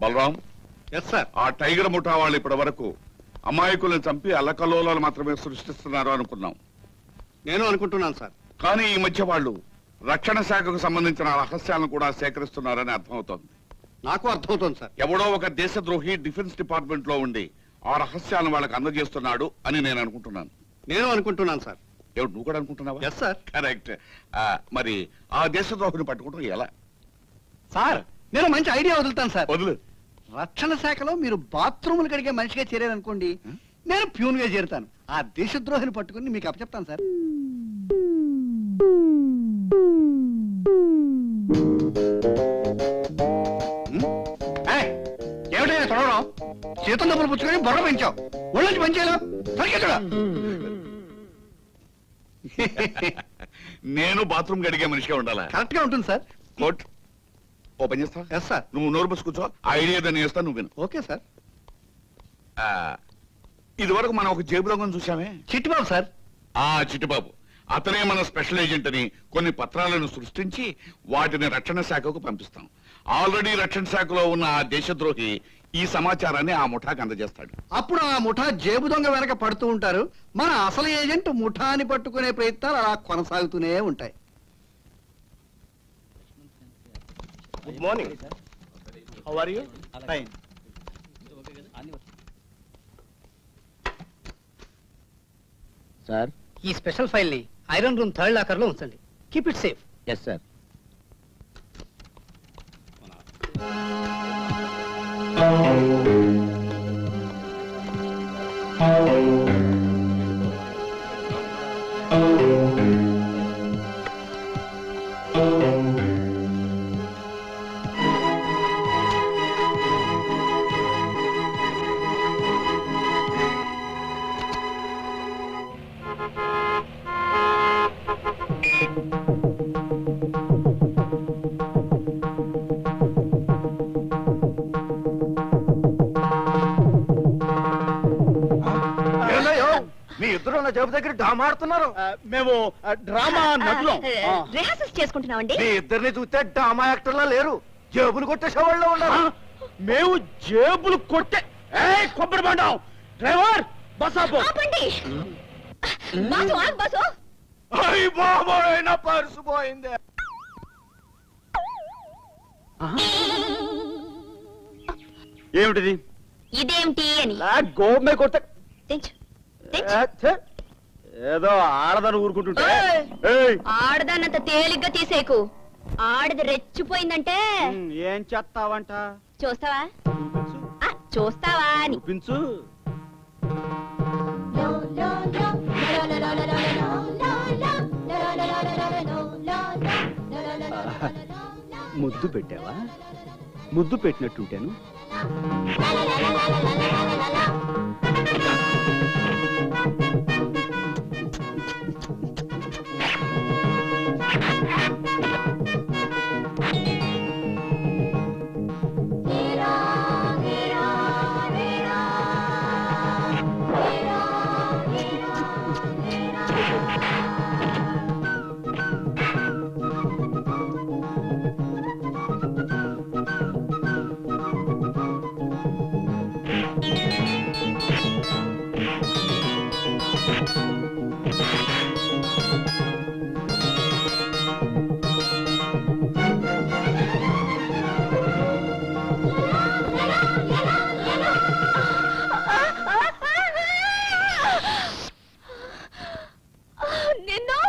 Balaram yes sir ఆ tiger ముఠా వాళ్ళు ఇప్పటి వరకు అమాయకులను చంపి అల్లకల్లోలాలు మాత్రమే సృష్టిస్తున్నారు అనుకున్నాం నేను అనుకుంటున్నాను సార్ కానీ ఈ మధ్య వాళ్ళు రక్షణ శాఖకు సంబంధించిన రహస్యాలను కూడా సేకరిస్తున్నారని అర్థమవుతోంది నాకు అర్థమవుతుంది సార్ ఎవడో ఒక దేశద్రోహి డిఫెన్స్ డిపార్ట్మెంట్ లో ఉండి ఆ రహస్యాలను వాళ్ళకి అందజేస్తున్నాడు అని నేను అనుకుంటున్నాను నేను అనుకుంటున్నాను సార్ ఏమిటి నువ్వు కూడా అనుకుంటున్నావా ఎస్ సార్ కరెక్ట్ మరి ఆ దేశద్రోహిని పట్టుకుంటాం ఎలా సార్ నేను మంచి ఐడియా వదులుతాను సార్ వదులు రక్షణ శాఖలో మీరు బాత్రూములు కడిగే మనిషిగా చేరారనుకోండి నేను ప్యూన్ గా చేరుతాను ఆ దేశద్రోహిని పట్టుకుని మీకు అప్పచెప్తాను సార్ ఏయ్, ఏమిటైనా చూడడం చేతుల డబ్బులు పుచ్చుకొని బొర్ర పెంచావు ఒళ్ళొంచి పనిచేయలేవు సరిగ్గా నేను బాత్రూమ్ గడిగే మనిషిగా ఉండాలా కరెక్ట్ గా ఉంటుంది సార్ కోట్ ఓ పని చేస్తా ఎస్ సార్ నువ్వు నోరు బస్ కూర్చో ఆ ఐడియా దాన్ని చేస్తా నువ్వు విను ఓకే సార్ ఆ, ఇది వరకు మనం ఒక జేబు దొంగను చూసామే చిట్టిబాబు సార్ ఆ చిట్టుబాబు అతనే మన స్పెషల్ ఏజెంట్ అని కొన్ని పత్రాలను సృష్టించి వాటిని రక్షణ శాఖకు పంపిస్తాం ఆల్రెడీ రక్షణ శాఖలో ఉన్న ఆ దేశద్రోహి ఈ సమాచారాన్ని ఆ ముఠాకు అందజేస్తాడు అప్పుడు ఆ ముఠా జేబు దొంగ వెనక పడుతూ ఉంటారు మన అసలు ఏజెంట్ ముఠాని పట్టుకునే ప్రయత్నాలు అలా కొనసాగుతూనే ఉంటాయి good morning how are you fine sir ఈ స్పెషల్ ఫైల్ ని ఐరన్ రూమ్ థర్డ్ లాకర్ లో ఉంచండి keep it safe yes sir మీ ఇద్దరు నా జబ్బు దగ్గర డామాడుతున్నారు మేము డ్రామా నటులం ఆ. రిహార్సల్స్ చేసుకుంటున్నామండి మీ ఇద్దరిని చూస్తే డామా యాక్టర్లా లేరు జేబులు కొట్టేసేవాళ్ళు ఉన్నారు మేము జేబులు కొట్టే ఏయ్, కొబ్బరి బండం డ్రైవర్ బస్ ఆపు ఆపండి బాసు ఆగు బాసు అయ్య బాబోయ్ నా పర్సు పోయింది ఏమిటిది ఇదేమిటి అని గోమే కొట్ట తెచ్చు ఏ, ఛే. ఏదో ఆడదని ఊరుకుంటుంటే ఓయ్. ఏయ్, ఆడదాన్నంత తేలిగ్గా తీసేకు ఆడది రెచ్చిపోయిందంటే ఉమ్, ఏం చేస్తావంట చూస్తావా ఆ, చూస్తావా అని చూపించు ముద్దు పెట్టావా ముద్దు పెట్టినట్టుంటాను నిన్ను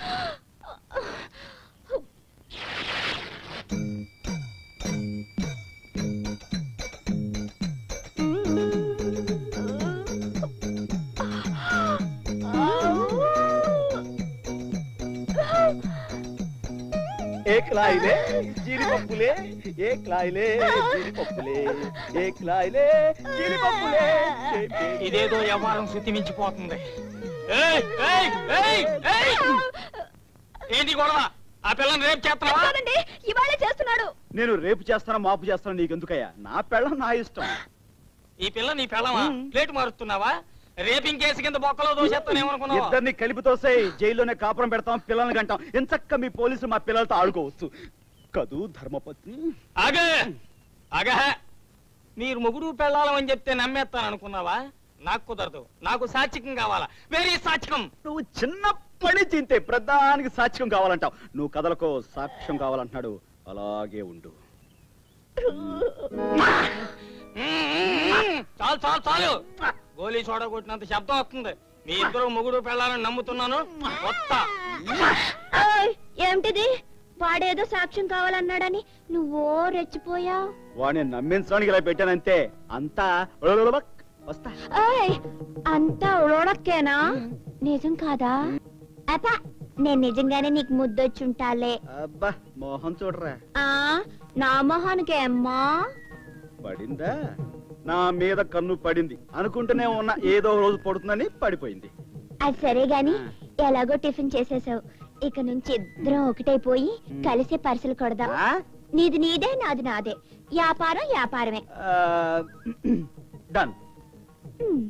ఏక్ లాయిలే జీడిపప్పులే ఏక్ లాయిలే జీడిపప్పులే ఏక్ లాయిలే జీడిపప్పులే ఇదేదో వ్యవహారం శృతి మించిపోతుంది ఏయ్, ఏయ్, ఏయ్, ఏయ్! ఏంటి గొడవ ఆ పిల్లని రేపు చేస్తావా కాదండి ఇవాళే చేస్తున్నాడు నేను రేపు చేస్తాను మాపు చేస్తాను నీకెందుకయ్యా నా పెళ్ళం నా ఇష్టం ఈ పిల్ల నీ పిల్లవా ప్లేట్ మారుస్తున్నావా రేపింగ్ కేసు కింద బొక్కలో దోషేస్తానేమనుకున్నావా ఇద్దరిని కలిపి తోసే జైల్లోనే కాపురం పెడతాం పిల్లల్ని కంటాం ఎంచక్క మీ పోలీసులు మా పిల్లలతో ఆడుకోవచ్చు కదూ ధర్మపత్ని ఆగే ఆగా మీరు ముగుడు పెళ్ళాలని చెప్తే నమ్మేస్తాను అనుకున్నావా నాకు కుదరదు నాకు సాత్వికం కావాలా వేరే సాత్వికం నువ్వు చిన్నప్పటి నుంచి ఇంతే ప్రధానికి సాక్ష్యం కావాలంటావు నువ్వు కథలకో సాక్ష్యం కావాలంటున్నాడు అలాగే ఉండు చాలు చాలు చాలు గోలీ చోడ కొట్టినంత శబ్దం వస్తుంది మీ ఇద్దరు ముగుడు పెళ్ళాలని నమ్ముతున్నాను కొత్త ఓయ్, ఏమిటిది వాడేదో సాక్ష్యం కావాలన్నాడని నువ్వో రెచ్చిపోయావు వాడిని నమ్మించడానికి ఇలా పెట్టానంతే అంతా ఉలవలవక్ వస్తా ఓయ్ అంతా ఉడక్కేనా నిజం కాదా అప్ప నేను నిజంగానే నీకు ముద్దొచ్చుంటాలే అబ్బా మోహన్ చూడరా ఆ నా మొహానికి అమ్మా పడిందా నా మీద కన్ను పడింది అనుకుంటూనే ఉన్నా ఏదో రోజు పడుతుందని పడిపోయింది అది సరే గాని ఎలాగో టిఫిన్ చేసేసావు ఇక నుంచి ఇద్దరం ఒకటైపోయి కలిసి పర్సులు కొడదాం ఆ? నీది నీదే నాది నాదే వ్యాపారం వ్యాపారమే ఆ, డన్ హ్మ్.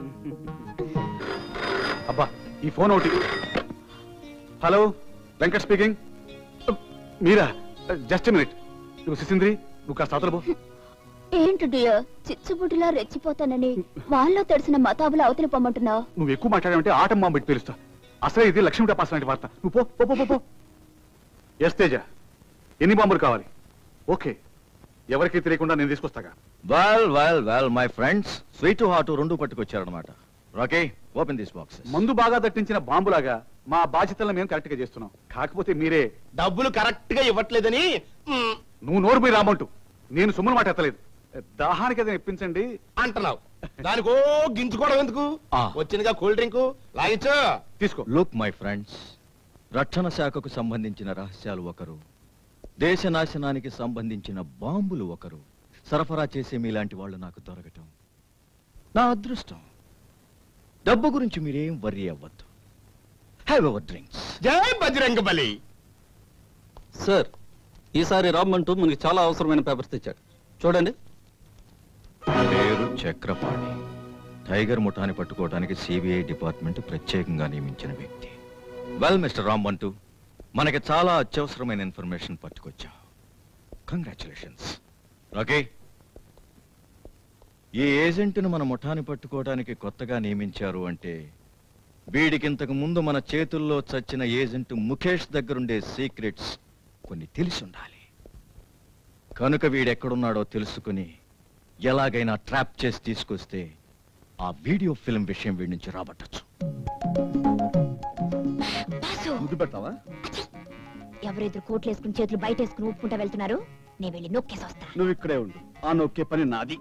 అబ్బా ఈ ఫోన్ ఒకటి హలో వెంకట్ స్పీకింగ్ మీరా జస్ట్ మినిట్ నువ్వు సిసింద్రి నువ్వు కాస్త అవతల పో ఏంటి డియర్ చిచ్చుబుడ్డిలా రెచ్చిపోతానని వాళ్ళలో తెలిసిన మతాబులు అవతలి పొమ్మంటున్నావు నువ్వు ఎక్కువ మాట్లాడావంటే ఆటం బాంబు పెట్టి పిలుస్తా అసలే ఇది లక్ష్మీ టపాస్ లాంటి వార్త నువ్వు పో పో పో, పో పో ఎస్ తేజ ఎన్ని బాంబులు కావాలి ఓకే ఎవరికి తెలియకుండా నేను తీసుకొస్తాగా well well well my friends sweet hot రెండు పట్టుకొచ్చారనమాట రాకీ ఓపెన్ దిస్ బాక్స్ మందు బాగా దట్టించిన బాంబులాగా మా బాధ్యతలను మేము కరెక్ట్ గా చేస్తున్నాం కాకపోతే మీరే డబ్బులు కరెక్ట్ గా ఇవ్వట్లేదని మ్, నువ్వు నోరు మీరు రామంటూ నేను సుమ్మల మాట ఎత్తలేదు దాహానికి ఏదైనా ఇప్పించండి అంటున్నావు దానికో గింజుకోవడం ఎందుకు ఆ. వచ్చినగా కూల్ డ్రింక్ లాగించు తీసుకో లుక్ మై ఫ్రెండ్స్ రక్షణ శాఖకు సంబంధించిన రహస్యాలు ఒకరు దేశ నాశనానికి సంబంధించిన బాంబులు ఒకరు సరఫరా చేసే మీలాంటి వాళ్ళు నాకు దొరకటం నా అదృష్టం డబ్బు గురించి మీరేం వర్రీ అవ్వద్దు హ్యావ్ అవర్ డ్రింక్స్ జై బజరంగ బలి సార్ ఈసారి రామ్మంటూ మనకి చాలా అవసరమైన పేపర్స్ తెచ్చాడు చూడండి పేరు చక్రపాణి టైగర్ ముఠాని పట్టుకోవడానికి సిబిఐ డిపార్ట్మెంట్ ప్రత్యేకంగా నియమించిన వ్యక్తి వెల్ మిస్టర్ రామ్మంటూ మనకి చాలా అత్యవసరమైన ఇన్ఫర్మేషన్ పట్టుకొచ్చా కంగ్రాచులేషన్స్ ఓకే ఈ ఏజెంట్ను మన ముఠాని పట్టుకోవడానికి కొత్తగా నియమించారు అంటే వీడికి ఇంతకు ముందు మన చేతుల్లో చచ్చిన ఏజెంట్ ముఖేష్ దగ్గరుండే సీక్రెట్స్ కొన్ని తెలిసి ఉండాలి కనుక వీడెక్కడున్నాడో తెలుసుకుని ఎలాగైనా ట్రాప్ చేసి తీసుకొస్తే ఆ వీడియో ఫిల్మ్ విషయం వీడి నుంచి రాబట్టచ్చు బాసు ముద్దు పెడతావా ఎవరెదురు కోట్లు వేసుకుని చేతులు బయట వేసుకుని ఊపుకుంటా వెళ్తున్నారు నేను వెళ్ళి నొక్కేసి వస్తా నువ్వు ఇక్కడే ఉండు ఆ నొక్కే పని నాది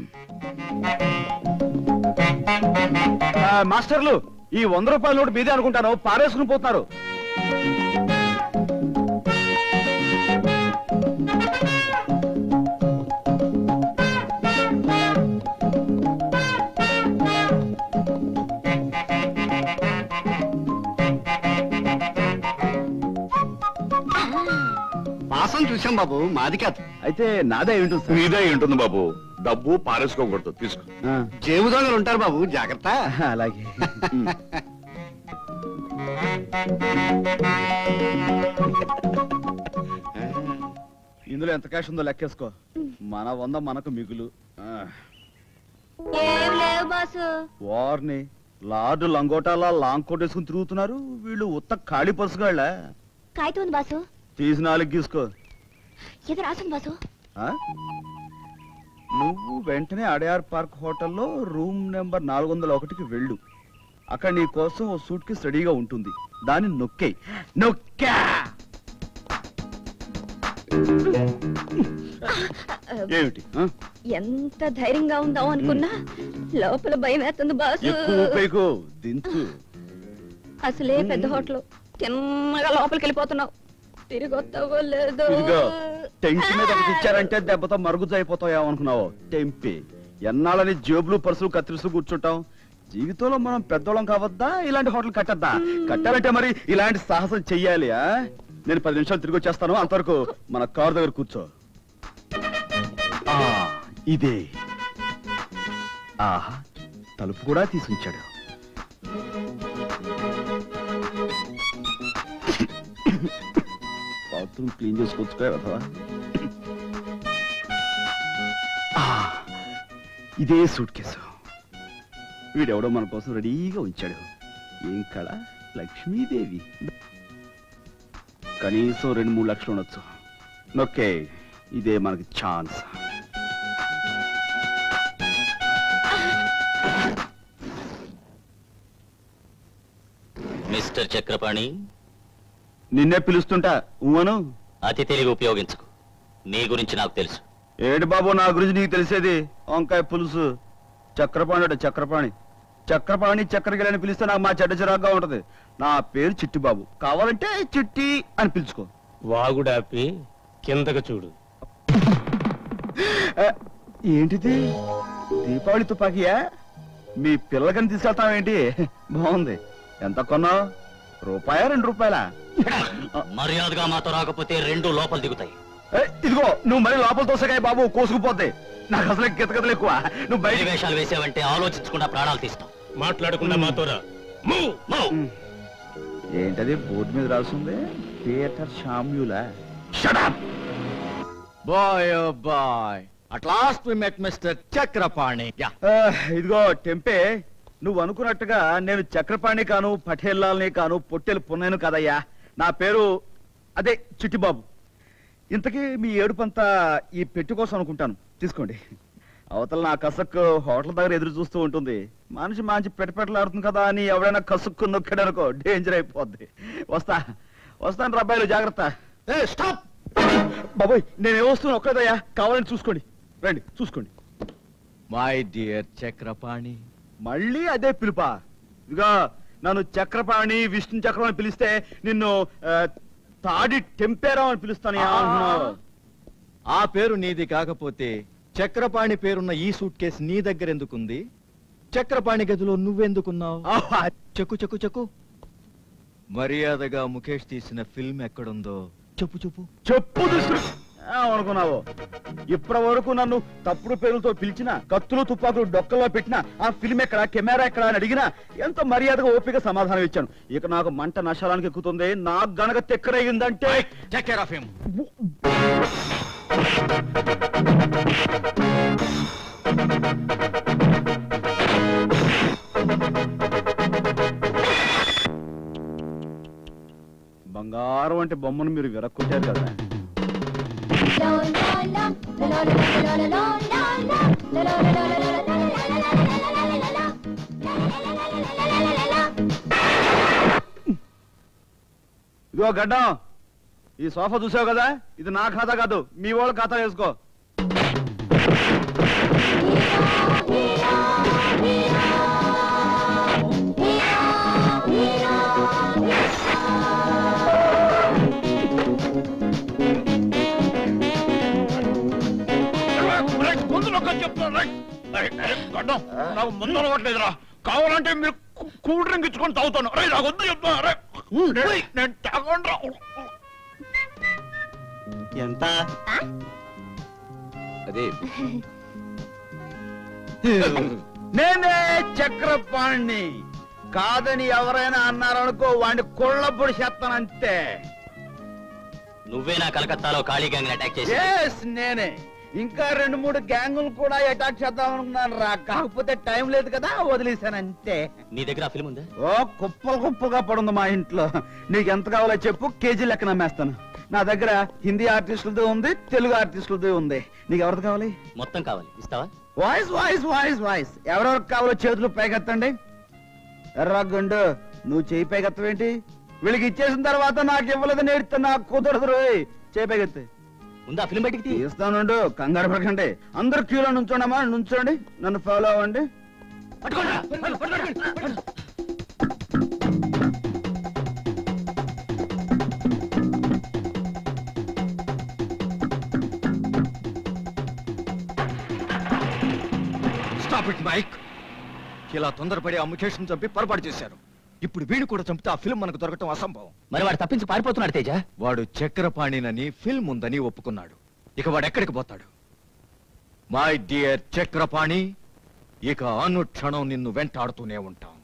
ఆ, మాస్టర్లు ఈ వంద రూపాయల నోటు మీదే అనుకుంటాను పారేసుకుని పోతున్నారు పాసం చూసాం బాబు మాది కాదు అయితే నాదే అయి ఉంటుంది సార్ మీదే ఉంటుంది బాబు డబ్బు పారేసుకోకూడదు తీసుకో ఆ, జేబు దొంగలు ఉంటారు బాబు జాగ్రత్త అలాగే ఇందులో ఎంత క్యాష్ ఉందో లెక్కేసుకో మన వంద మనకు మిగులు ఆ, ఏం లేవు బాసు వారిని లార్డు లంగోటాలా లాంగ్ కోట్ వేసుకుని తిరుగుతున్నారు వీళ్ళు ఉత్త ఖాళీ పసుగాళ్ళ కాగితం ఉంది బాసు తీసి నాలుగు గీసుకో ఏదో రాసింది బాసు ఆ? నువ్వు వెంటనే అడయార్ పార్క్ హోటల్లో రూమ్ నెంబర్ నాలుగు వందల ఒకటికి వెళ్ళు అక్కడ నీ కోసం ఓ సూట్ కేసు రెడీగా ఉంటుంది దాన్ని నొక్కేయ్ నొక్కా ఏమిటి ఆ? ఎంత ధైర్యంగా ఉందాం అనుకున్నా లోపల భయం వేస్తుంది బాసు ఎక్కువ ఊపేకు దించు అసలే పెద్ద హోటల్ తిన్నగా లోపలికి వెళ్ళిపోతున్నావు తిరిగి వస్తావో లేదో ఇదిగో టెంకి మీద ఒకటి ఇచ్చారంటే దెబ్బతో మరుగుజ్జు అయిపోతావు ఏమనుకున్నావు టెంపి ఎన్నాళ్ళని జేబులు పర్సులు కత్తిరిస్తూ కూర్చుంటాం జీవితంలో మనం పెద్దోళ్ళం కావద్దా ఇలాంటి హోటల్ కట్టద్దా కట్టాలంటే మరి ఇలాంటి సాహసం చెయ్యాలి ఆ? నేను పది నిమిషాలు తిరిగి వచ్చేస్తాను అంతవరకు మన కారు దగ్గర కూర్చో ఆ, ఇదే ఆహా తలుపు కూడా తీసుంచాడు బాత్రూమ్ క్లీన్ చేసుకోవచ్చు కదా ఇదే సూట్ కేసు వీడెవడో మన కోసం రెడీగా ఉంచాడు ఏం కళ లక్ష్మీదేవి కనీసం రెండు మూడు లక్షలు ఉండొచ్చు ఓకే ఇదే మనకి ఛాన్స్ మిస్టర్ చక్రపాణి నిన్నే పిలుస్తుంటా ఊవను అతి తెలివి ఉపయోగించుకు నీ గురించి నాకు తెలుసు ఏడు బాబు నా గురించి నీకు తెలిసేది వంకాయ పులుసు చక్రపాణి అట చక్రపాణి చక్రపాణి చక్రగిరి అని పిలిస్తే నాకు మా చెడ్డ చిరాగ్గా ఉంటది నా పేరు చిట్టి బాబు కావాలంటే చిట్టి అని పిలుచుకో వాగుడాపి కిందకు చూడు ఏ, ఏంటిది దీపావళి తుపాకీయా మీ పిల్లలకని తీసుకెళ్తావేంటి బాగుంది ఎంత కొన్నావు రూపాయా రెండు రూపాయలా మర్యాదగా మాతో రాకపోతే రెండు లోపల దిగుతాయి ఏ, ఇదిగో నువ్వు మరి లోపల తోసకాయ బాబు కోసుకుపోతే నాకు అసలు గితగతలు ఎక్కువ నువ్వు బయట బయట వేషాలు వేసావంటే ఆలోచించకుండా ప్రాణాలు తీస్తాం మాట్లాడకుండా మాతో రా మూవ్ మూవ్ ఏంటది బోర్డు మీద రాసింది థియేటర్ షామ్యులా bye bye at last we met mister Chakrapani yeah ఆ, ఇదిగో టెంపే నువ్వు అనుకున్నట్టుగా నేను చక్రపాణి కాను పటేల్లాల్ని కాను పొట్టెలు పున్నాను కదయ్యా నా పేరు అదే చిట్టిబాబు ఇంతకీ మీ ఏడుపంతా ఈ పెట్టి కోసం అనుకుంటాను తీసుకోండి అవతల నా కసక్కు హోటల్ దగ్గర ఎదురు చూస్తూ ఉంటుంది మనిషి మంచి పెట్టపెట్టలాడుతుంది కదా అని ఎవడైనా కసుక్కు నొక్కాడనుకో డేంజర్ అయిపోద్ది వస్తా వస్తాను రబ్బాయిలు జాగ్రత్త స్టాప్ బాబోయ్ నేనే వస్తున్నా ఒక్కదయ్యా కావాలని చూసుకోండి రండి చూసుకోండి మై డియర్ చక్రపాణి మళ్ళీ అదే పిలుపా ఇదిగా నన్ను చక్రపాణి విష్ణు చక్రం అని పిలిస్తే నిన్ను ఆ, తాడి టెంపేరా అని పిలుస్తాను ఏమంటున్నావు? ఆ పేరు నీది కాకపోతే చక్రపాణి పేరున్న ఈ సూట్ కేసు నీ దగ్గర ఎందుకుంది చక్రపాణి గదిలో నువ్వెందుకున్నావు ఆహా, చెక్కు చెక్కు చెక్కు మర్యాదగా ముఖేష్ తీసిన ఫిల్మ్ ఎక్కడుందో చెప్పు చెప్పు చెప్పు తీసుకుని అనుకున్నావు ఇప్పటి వరకు నన్ను తప్పుడు పేరులతో పిలిచిన కత్తులు తుపాకులు డొక్కల్లో పెట్టిన ఆ ఫిల్మ్ ఎక్కడ కెమెరా ఎక్కడ అని అడిగినా ఎంత మర్యాదగా ఓపిక సమాధానం ఇచ్చాను ఇక నాకు మంట నశాలానికి ఎక్కుతుంది నాకు గనక తెక్కరయ్యిందంటే టేక్ కేర్ ఆఫ్ హిమ్ బంగారం అంటే బొమ్మను మీరు విరక్కొట్టారు కదా ఇదిగో గడ్డం ఈ సోఫా చూసావు కదా ఇది నా ఖాతా కాదు మీ వాళ్ళ ఖాతా వేసుకో ముందు చెప్తాను గడ్డం నాకు ముందు అలవాట్లేదురా కావాలంటే మీరు కూ- కూల్ డ్రింక్ ఇచ్చుకొని తాగుతాను రే నాకు వద్దు చెప్తాను రే నే- నేను తాగండ్రా ఎంత అదే నేనే చక్రపాణి కాదని ఎవరైనా అన్నారనుకో వాడిని కొళ్ళప్పుడు చేస్తానంతే నువ్వే నా కలకత్తాలో ఖాళీ గ్యాంగ్ అటాక్ చేసి ఎస్ నేనే ఇంకా రెండు మూడు గ్యాంగులు కూడా అటాక్ చేద్దాం అనుకున్నాను రా కాకపోతే టైం లేదు కదా వదిలేశాను అంతే నీ దగ్గర ఆ ఫిల్మ్ ఉందా ఓ కుప్పలు కుప్పలుగా పడుంది మా ఇంట్లో నీకు ఎంత కావాలో చెప్పు కేజీ లెక్కన అమ్మేస్తాను నా దగ్గర హిందీ ఆర్టిస్టులది ఉంది తెలుగు ఆర్టిస్టులది ఉంది నీకు ఎవరిది కావాలి మొత్తం కావాలి ఇస్తావా వాయిస్ వాయిస్ వాయిస్ వాయిస్ ఎవరెవరికి కావాలో చేతులు పైకెత్తండి ఎర్రగుండు నువ్వు చేయి పైకెత్తవేంటి వీళ్ళకి ఇచ్చేసిన తర్వాత నాకు ఇవ్వలేదు నేడితే నాకు కుదరదు రోయ్ చేయి పైకెత్తే ఉందా ఫిల్మ్ బయటికి తీ తీస్తానుండు కంగారు పడకండి అందరు క్యూలో నుంచోండమ్మా నుంచోండి నన్ను ఫాలో అవ్వండి స్టాప్ ఇట్ మైక్ ఇలా తొందరపడి ఆ ముఖేష్ని చంపి పొరపాటు చేశారు ఇప్పుడు వీడు కూడా చంపితే ఆ ఫిల్మ్ మనకు దొరకటం అసంభవం మరి వాడు తప్పించి పారిపోతున్నాడు తేజ వాడు చక్రపాణినని ఫిల్మ్ ఉందని ఒప్పుకున్నాడు ఇక వాడు ఎక్కడికి పోతాడు మై డియర్ చక్రపాణి ఇక అనుక్షణం నిన్ను వెంటాడుతూనే ఉంటాం